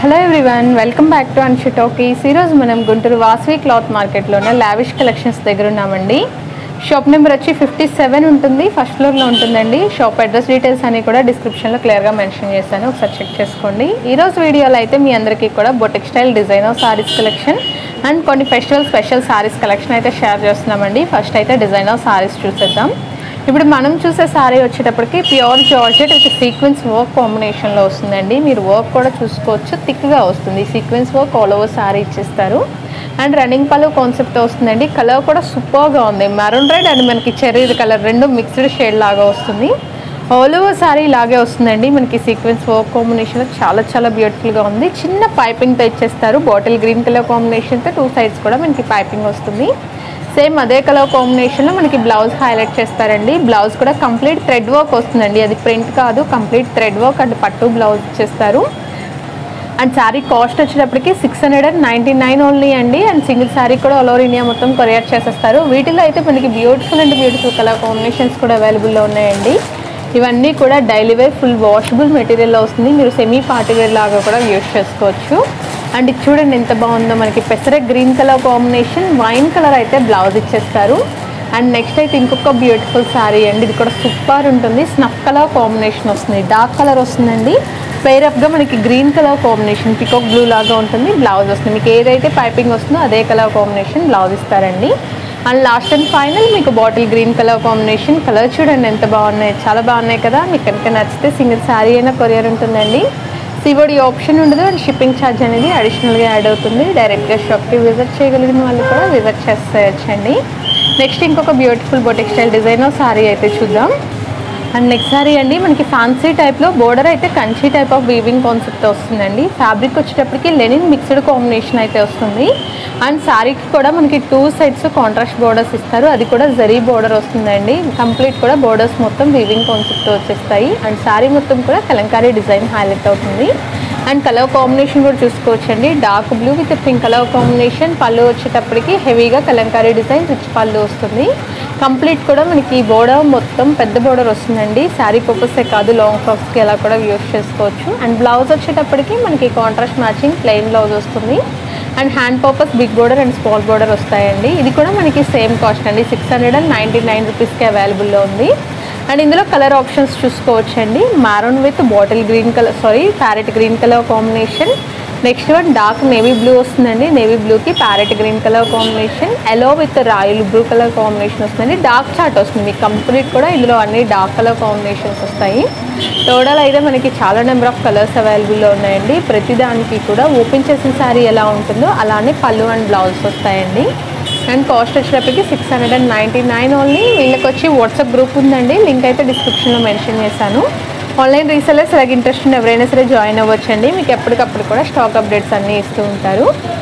hello everyone welcome back to Anshu talkies ఈరోజు మనం Guntur Vasavi cloth మార్కెట్లోనే లావిష్ కలెక్షన్స్ దగ్గర ఉన్నామండి షాప్ నెంబర్ వచ్చి ఫిఫ్టీ సెవెన్ ఉంటుంది ఫస్ట్ ఫ్లోర్లో ఉంటుందండి షాప్ అడ్రస్ డీటెయిల్స్ అన్ని కూడా డిస్క్రిప్షన్లో క్లియర్గా మెన్షన్ చేశాను ఒకసారి చెక్ చేసుకోండి ఈరోజు వీడియోలో అయితే మీ అందరికీ కూడా boutique style designer saris collection and కొన్ని ఫెస్టివల్ స్పెషల్ సారీస్ కలెక్షన్ అయితే షేర్ చేస్తున్నామండి ఫస్ట్ అయితే డిజైనర్ సారీస్ చూసేద్దాం ఇప్పుడు మనం చూసే సారీ వచ్చేటప్పటికి pure georgette with sequence work కాంబినేషన్లో వస్తుందండి మీరు వర్క్ కూడా చూసుకోవచ్చు థిక్గా వస్తుంది sequence work all over sari ఇచ్చేస్తారు అండ్ రన్నింగ్ పలు కాన్సెప్ట్ వస్తుందండి కలర్ కూడా సూపర్గా ఉంది మెరూన్ రెడ్ అండ్ మనకి చెర్రీ కలర్ రెండు మిక్స్డ్ షేడ్ లాగా వస్తుంది ఆల్ ఓవర్ సారీ ఇలాగే వస్తుందండి మనకి సీక్వెన్స్ వర్క్ కాంబినేషన్ చాలా చాలా బ్యూటిఫుల్గా ఉంది చిన్న పైపింగ్తో ఇచ్చేస్తారు బాటిల్ గ్రీన్ కలర్ కాంబినేషన్తో టూ సైడ్స్ కూడా మనకి పైపింగ్ వస్తుంది సేమ్ అదే కలర్ కాంబినేషన్లో మనకి బ్లౌజ్ హైలైట్ చేస్తారండి బ్లౌజ్ కూడా కంప్లీట్ థ్రెడ్ వర్క్ వస్తుందండి అది ప్రింట్ కాదు కంప్లీట్ థ్రెడ్ వర్క్ అండ్ పట్టు బ్లౌజ్ ఇచ్చేస్తారు అండ్ శారీ కాస్ట్ వచ్చేటప్పటికి six hundred and ninety nine only అండి అండ్ సింగిల్ శారీ కూడా ఆల్ ఓవర్ ఇండియా మొత్తం కొరియర్ చేసేస్తారు వీటిలో అయితే మనకి beautiful and beautiful colour combinations కూడా అవైలబుల్లో ఉన్నాయండి ఇవన్నీ కూడా డైలీ వేర్ ఫుల్ వాషబుల్ మెటీరియల్లో వస్తుంది మీరు సెమీ పార్టీ వేర్ లాగా కూడా యూజ్ చేసుకోవచ్చు అండ్ ఇది చూడండి ఎంత బాగుందో మనకి పెసర green colour combination wine colour అయితే బ్లౌజ్ ఇచ్చేస్తారు అండ్ నెక్స్ట్ అయితే ఇంకొక బ్యూటిఫుల్ శారీ అండి ఇది కూడా సూపర్ ఉంటుంది స్నఫ్ కలర్ కాంబినేషన్ వస్తుంది డార్క్ కలర్ వస్తుందండి పేరప్గా మనకి green colour combination peacock blue లాగా ఉంటుంది బ్లౌజ్ వస్తుంది మీకు ఏదైతే పైపింగ్ వస్తుందో అదే కలర్ కాంబినేషన్ బ్లౌజ్ ఇస్తారండి అండ్ లాస్ట్ అండ్ ఫైనల్ మీకు bottle green colour combination colour చూడండి ఎంత బాగున్నాయి చాలా బాగున్నాయి కదా మీకు కనుక నచ్చితే సింగిల్ శారీ అయినా కొరియర్ ఉంటుందండి సివోడి ఆప్షన్ ఉండదు అండ్ షిప్పింగ్ ఛార్జ్ అనేది అడిషనల్గా యాడ్ అవుతుంది డైరెక్ట్గా షాప్కి విజిట్ చేయగలిగిన వాళ్ళు కూడా విజిట్ చేసేయచ్చండి నెక్స్ట్ ఇంకొక beautiful boutique style designer sari అయితే చూద్దాం అండ్ నెక్స్ట్ సారీ అండి మనకి ఫ్యాన్సీ టైప్లో బోర్డర్ అయితే Kanchi type of weaving concept వస్తుందండి ఫ్యాబ్రిక్ వచ్చేటప్పటికి లెనిన్ మిక్స్డ్ కాంబినేషన్ అయితే వస్తుంది అండ్ శారీకి కూడా మనకి టూ సైడ్స్ కాంట్రాస్ట్ బోర్డర్స్ ఇస్తారు అది కూడా జరీ బోర్డర్ వస్తుందండి కంప్లీట్ కూడా బోర్డర్స్ మొత్తం వీవింగ్ కాన్సెప్ట్ వచ్చేస్తాయి అండ్ శారీ మొత్తం కూడా కలంకారీ డిజైన్ హైలైట్ అవుతుంది అండ్ కలర్ కాంబినేషన్ కూడా చూసుకోవచ్చండి dark blue with pink colour combination పళ్ళు వచ్చేటప్పటికి హెవీగా కలంకారీ డిజైన్ రిచ్ పళ్ళు వస్తుంది కంప్లీట్ కూడా మనకి బోర్డర్ మొత్తం పెద్ద బోర్డర్ వస్తుందండి శారీ పర్పసే కాదు లాంగ్ ఫ్రాక్స్కి ఎలా కూడా యూస్ చేసుకోవచ్చు అండ్ బ్లౌజ్ వచ్చేటప్పటికి మనకి కాంట్రాస్ట్ మ్యాచింగ్ ప్లెయిన్ బ్లౌజ్ వస్తుంది and hand purpose big border and small border వస్తాయండి ఇది కూడా మనకి సేమ్ కాస్ట్ అండి six hundred and ninety nine రూపీస్కి అవైలబుల్లో ఉంది అండ్ ఇందులో కలర్ ఆప్షన్స్ చూసుకోవచ్చండి maroon with bottle green colour sari parrot green colour combination next one dark navy blue వస్తుందండి నేవీ బ్లూకి parrot green colour combination yellow with royal blue colour combination వస్తుందండి dark chart వస్తుంది మీకు కంప్లీట్ కూడా ఇందులో అన్ని డార్క్ కలర్ కాంబినేషన్స్ వస్తాయి total అయితే మనకి చాలా నెంబర్ ఆఫ్ కలర్స్ అవైలబుల్లో ఉన్నాయండి ప్రతి దానికి కూడా ఓపెన్ చేసిన శారీ ఎలా ఉంటుందో అలానే పళ్ళు అండ్ బ్లౌజ్ వస్తాయండి అండ్ కాస్ట్ వచ్చేటప్పటికి six hundred and ninety nine only వీళ్ళకి వచ్చి వాట్సాప్ గ్రూప్ ఉందండి లింక్ అయితే డిస్క్రిప్షన్లో మెన్షన్ చేశాను ఆన్లైన్ రీసెలర్స్ అలాగే ఇంట్రెస్ట్ ఉన్న ఎవరైనా సరే జాయిన్ అవ్వచ్చండి మీకు ఎప్పటికప్పుడు కూడా స్టాక్ అప్డేట్స్ అన్నీ ఇస్తూ ఉంటారు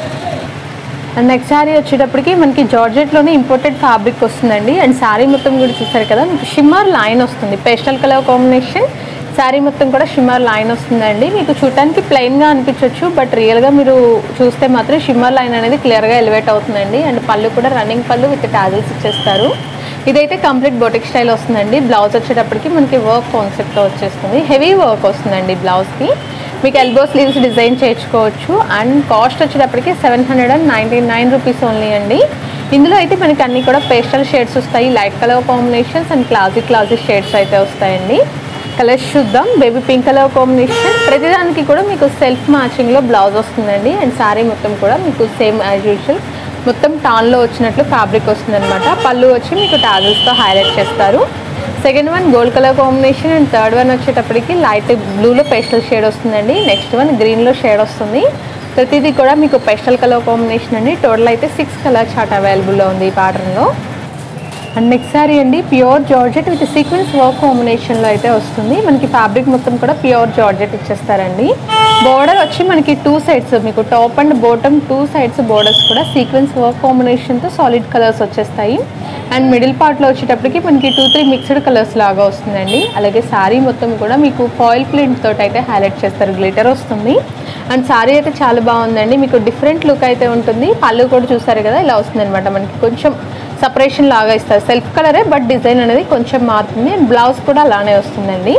అండ్ నెక్స్ట్ శారీ వచ్చేటప్పటికి మనకి జార్జెట్లోనే ఇంపోర్టెడ్ ఫ్యాబ్రిక్ వస్తుందండి అండ్ శారీ మొత్తం కూడా చూసారు కదా మీకు షిమ్మర్ లైన్ వస్తుంది పేస్టల్ కలర్ కాంబినేషన్ శారీ మొత్తం కూడా షిమ్మర్ లైన్ వస్తుందండి మీకు చూడటానికి ప్లెయిన్గా అనిపించవచ్చు బట్ రియల్గా మీరు చూస్తే మాత్రం షిమ్మర్ లైన్ అనేది క్లియర్గా ఎలివేట్ అవుతుందండి అండ్ పళ్ళు కూడా రన్నింగ్ పళ్ళు విత్ టాజిల్స్ ఇచ్చేస్తారు ఇదైతే కంప్లీట్ బొటిక్ స్టైల్ వస్తుందండి బ్లౌజ్ వచ్చేటప్పటికి మనకి వర్క్ కాన్సెప్ట్తో వచ్చేస్తుంది హెవీ వర్క్ వస్తుందండి బ్లౌజ్కి మీకు ఎల్బో స్లీవ్స్ డిజైన్ చేయించుకోవచ్చు అండ్ కాస్ట్ వచ్చేటప్పటికి seven hundred and ninety nine rupees only అండి ఇందులో అయితే మనకి అన్ని కూడా పేస్టల్ షేడ్స్ వస్తాయి light colour combinations and classic classic shades అయితే వస్తాయండి కలర్స్ చూద్దాం బేబీ పింక్ కలర్ కాంబినేషన్ ప్రతిదానికి కూడా మీకు సెల్ఫ్ మ్యాచింగ్లో బ్లౌజ్ వస్తుందండి అండ్ శారీ మొత్తం కూడా మీకు సేమ్ యాజ్ యూజువల్ మొత్తం టాన్లో వచ్చినట్లు ఫ్యాబ్రిక్ వస్తుంది అనమాట పళ్ళు వచ్చి మీకు టాజల్స్తో హైలైట్ చేస్తారు second one gold colour combination and third one వచ్చేటప్పటికి లైట్ బ్లూలో పేస్టల్ షేడ్ వస్తుందండి నెక్స్ట్ వన్ గ్రీన్లో షేడ్ వస్తుంది ప్రతిదీ కూడా మీకు పేస్టల్ కలర్ కాంబినేషన్ అండి టోటల్ అయితే సిక్స్ కలర్ చార్ట్ అవైలబుల్లో ఉంది ఈ ప్యాటర్న్లో అండ్ నెక్స్ట్ సారీ అండి pure georgette with sequence work కాంబినేషన్లో అయితే వస్తుంది మనకి ఫ్యాబ్రిక్ మొత్తం కూడా ప్యూర్ జార్జెట్ ఇచ్చేస్తారండి బోర్డర్ వచ్చి మనకి టూ సైడ్స్ మీకు top and bottom two sides borders కూడా సీక్వెన్స్ వర్క్ కాంబినేషన్తో సాలిడ్ కలర్స్ వచ్చేస్తాయి అండ్ మిడిల్ పార్ట్లో వచ్చేటప్పటికి మనకి టూ త్రీ మిక్స్డ్ కలర్స్ లాగా వస్తుందండి అలాగే శారీ మొత్తం కూడా మీకు ఫాయిల్ ప్రింట్ తోటి అయితే హైలైట్ చేస్తారు గ్లిటర్ వస్తుంది అండ్ శారీ అయితే చాలా బాగుందండి మీకు డిఫరెంట్ లుక్ అయితే ఉంటుంది పళ్ళు కూడా చూసారు కదా ఇలా వస్తుంది అనమాట మనకి కొంచెం సపరేషన్ లాగా ఇస్తారు సెల్ఫ్ కలరే బట్ డిజైన్ అనేది కొంచెం మారుతుంది అండ్ బ్లౌజ్ కూడా అలానే వస్తుందండి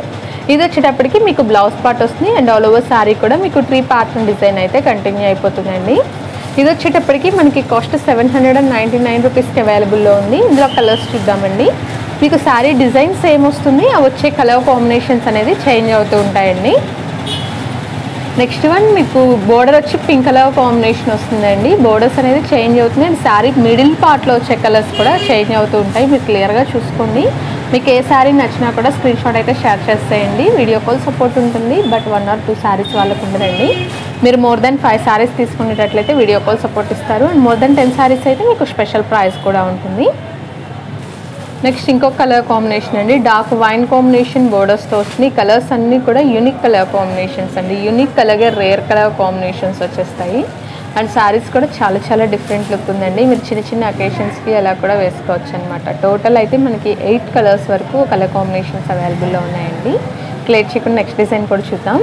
ఇది వచ్చేటప్పటికి మీకు బ్లౌజ్ పార్ట్ వస్తుంది అండ్ ఆల్ ఓవర్ శారీ కూడా మీకు ట్రీ ప్యాటర్న్ డిజైన్ అయితే కంటిన్యూ అయిపోతుందండి ఇది వచ్చేటప్పటికి మనకి cost seven hundred and ninety nine రూపీస్కి అవైలబుల్లో ఉంది ఇందులో కలర్స్ చూద్దామండి మీకు శారీ డిజైన్ సేమ్ వస్తుంది ఆ వచ్చే కలర్ కాంబినేషన్స్ అనేది చేంజ్ అవుతూ ఉంటాయండి నెక్స్ట్ వన్ మీకు బోర్డర్ వచ్చి పింక్ కలర్ కాంబినేషన్ వస్తుందండి బోర్డర్స్ అనేది చేంజ్ అవుతుంది అండ్ శారీ మిడిల్ పార్ట్లో వచ్చే కలర్స్ కూడా చేంజ్ అవుతూ ఉంటాయి మీరు క్లియర్గా చూసుకోండి మీకు ఏ శారీ నచ్చినా కూడా స్క్రీన్ షాట్ అయితే షేర్ చేసేయండి వీడియో కాల్ సపోర్ట్ ఉంటుంది but one or two saris వాళ్ళకు ఉండదండి మీరు మోర్ దెన్ ఫైవ్ శారీస్ తీసుకునేటట్లయితే వీడియో కాల్ సపోర్ట్ ఇస్తారు and more than ten saris అయితే మీకు స్పెషల్ ప్రైస్ కూడా ఉంటుంది నెక్స్ట్ ఇంకొక కలర్ కాంబినేషన్ అండి డార్క్ వైన్ కాంబినేషన్ బోర్డర్స్తో వస్తుంది కలర్స్ అన్నీ కూడా యూనిక్ కలర్ కాంబినేషన్స్ అండి యూనిక్ అలాగే రేర్ కలర్ కాంబినేషన్స్ వచ్చేస్తాయి అండ్ శారీస్ కూడా చాలా చాలా డిఫరెంట్ లుక్ ఉందండి మీరు చిన్న చిన్న అకేషన్స్కి అలా కూడా వేసుకోవచ్చు అనమాట టోటల్ అయితే మనకి ఎయిట్ కలర్స్ వరకు కలర్ కాంబినేషన్స్ అవైలబుల్లో ఉన్నాయండి క్లియర్ చేయకుండా నెక్స్ట్ డిజైన్ కూడా చూద్దాం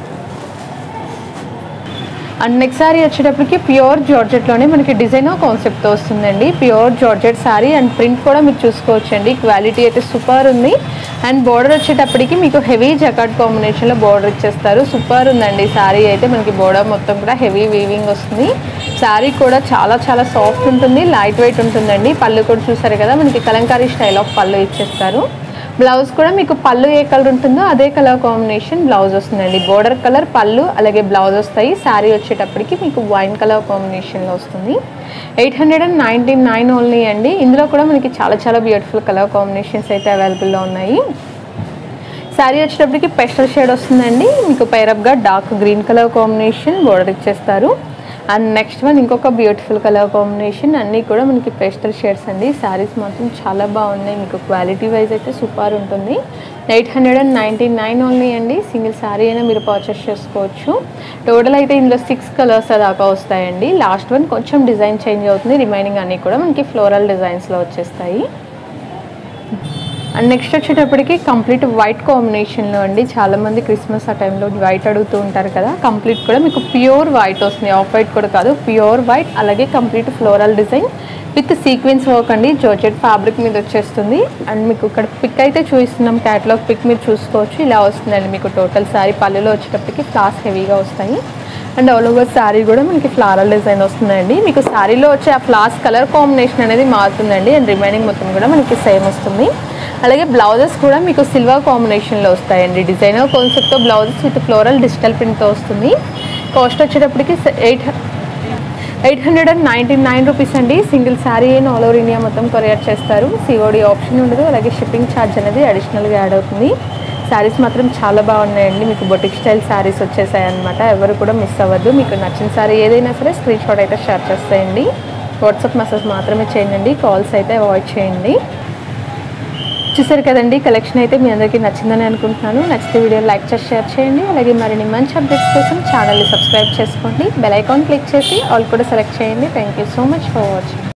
అండ్ నెక్స్ట్ శారీ వచ్చేటప్పటికి ప్యూర్ జార్జెట్లోనే మనకి డిజైన్ కాన్సెప్ట్తో వస్తుందండి pure georgette sari and print కూడా మీరు చూసుకోవచ్చండి క్వాలిటీ అయితే సూపర్ ఉంది అండ్ బోర్డర్ వచ్చేటప్పటికి మీకు హెవీ జకాట్ కాంబినేషన్లో బోర్డర్ ఇచ్చేస్తారు సూపర్ ఉందండి శారీ అయితే మనకి బోర్డర్ మొత్తం కూడా హెవీ వీవింగ్ వస్తుంది శారీ కూడా చాలా చాలా సాఫ్ట్ ఉంటుంది లైట్ వెయిట్ ఉంటుందండి పళ్ళు కూడా చూసారు కదా మనకి కలంకారీ స్టైల్ ఆఫ్ పళ్ళు ఇచ్చేస్తారు బ్లౌజ్ కూడా మీకు పళ్ళు ఏ కలర్ ఉంటుందో అదే కలర్ కాంబినేషన్ బ్లౌజ్ వస్తుందండి బోర్డర్ కలర్ పళ్ళు అలాగే బ్లౌజ్ వస్తాయి శారీ వచ్చేటప్పటికి మీకు వైన్ కలర్ కాంబినేషన్లో వస్తుంది eight hundred and ninety nine only అండి ఇందులో కూడా మనకి చాలా చాలా బ్యూటిఫుల్ కలర్ కాంబినేషన్స్ అయితే అవైలబుల్లో ఉన్నాయి శారీ వచ్చేటప్పటికి పెస్టల్ షేడ్ వస్తుందండి మీకు పైరప్గా dark green colour combination border ఇచ్చేస్తారు అండ్ నెక్స్ట్ వన్ ఇంకొక బ్యూటిఫుల్ కలర్ కాంబినేషన్ అన్నీ కూడా మనకి పేస్టల్ షేడ్స్ అండి శారీస్ మాత్రం చాలా బాగున్నాయి మీకు క్వాలిటీ వైజ్ అయితే సూపర్ ఉంటుంది eight hundred and ninety nine only అండి సింగిల్ శారీ అయినా మీరు పర్చేస్ చేసుకోవచ్చు టోటల్ అయితే ఇందులో సిక్స్ కలర్స్ దాకా వస్తాయండి లాస్ట్ వన్ కొంచెం డిజైన్ చేంజ్ అవుతుంది రిమైనింగ్ అన్నీ కూడా మనకి ఫ్లోరల్ డిజైన్స్లో వచ్చేస్తాయి అండ్ నెక్స్ట్ వచ్చేటప్పటికి కంప్లీట్ వైట్ కాంబినేషన్లో అండి చాలామంది క్రిస్మస్ ఆ టైంలో వైట్ అడుగుతూ ఉంటారు కదా కంప్లీట్ కూడా మీకు ప్యూర్ వైట్ వస్తుంది ఆఫ్ వైట్ కూడా కాదు ప్యూర్ వైట్ అలాగే complete floral design with sequence work అండి జోర్జెట్ ఫ్యాబ్రిక్ మీద వచ్చేస్తుంది అండ్ మీకు ఇక్కడ పిక్ అయితే చూపిస్తున్నాం క్యాటలాగ్ పిక్ మీరు చూసుకోవచ్చు ఇలా వస్తుందండి మీకు టోటల్ శారీ పల్లెలో వచ్చేటప్పటికి ఫ్లాస్ హెవీగా వస్తాయి అండ్ ఆల్ ఓవర్ శారీ కూడా మనకి ఫ్లారల్ డిజైన్ వస్తుందండి మీకు శారీలో వచ్చే ఆ ఫ్లాస్ కలర్ కాంబినేషన్ అనేది మారుతుందండి అండ్ రిమైనింగ్ మొత్తం కూడా మనకి సేమ్ వస్తుంది అలాగే బ్లౌజెస్ కూడా మీకు సిల్వర్ కాంబినేషన్లో వస్తాయండి డిజైనర్ కాన్సెప్ట్తో బ్లౌజెస్ విత్ ఫ్లోరల్ డిజిటల్ ప్రింట్తో వస్తుంది కాస్ట్ వచ్చేటప్పటికి eight eight hundred and ninety nine rupees అండి సింగిల్ శారీ అయిన ఆల్ ఓవర్ ఇండియా మొత్తం కొరియర్ చేస్తారు సిఓడి ఆప్షన్ ఉండదు అలాగే షిప్పింగ్ ఛార్జ్ అనేది అడిషనల్గా యాడ్ అవుతుంది శారీస్ మాత్రం చాలా బాగున్నాయండి మీకు బొటిక్ స్టైల్ శారీస్ వచ్చేసాయి అనమాట ఎవరు కూడా మిస్ అవ్వద్దు మీకు నచ్చిన శారీ ఏదైనా సరే స్క్రీన్ షాట్ అయితే షేర్ చేస్తాయండి వాట్సాప్ మెసేజ్ మాత్రమే చేయండి కాల్స్ అయితే అవాయిడ్ చేయండి చూసారు కదండి కలెక్షన్ అయితే మీ అందరికీ నచ్చిందని అనుకుంటున్నాను నచ్చితే వీడియో లైక్ చేసి షేర్ చేయండి అలాగే మరిన్ని మంచి అప్డేట్స్ కోసం ఛానల్ని సబ్స్క్రైబ్ చేసుకోండి బెల్ ఐకాన్ క్లిక్ చేసి ఆల్ కూడా సెలెక్ట్ చేయండి thank you so much for watching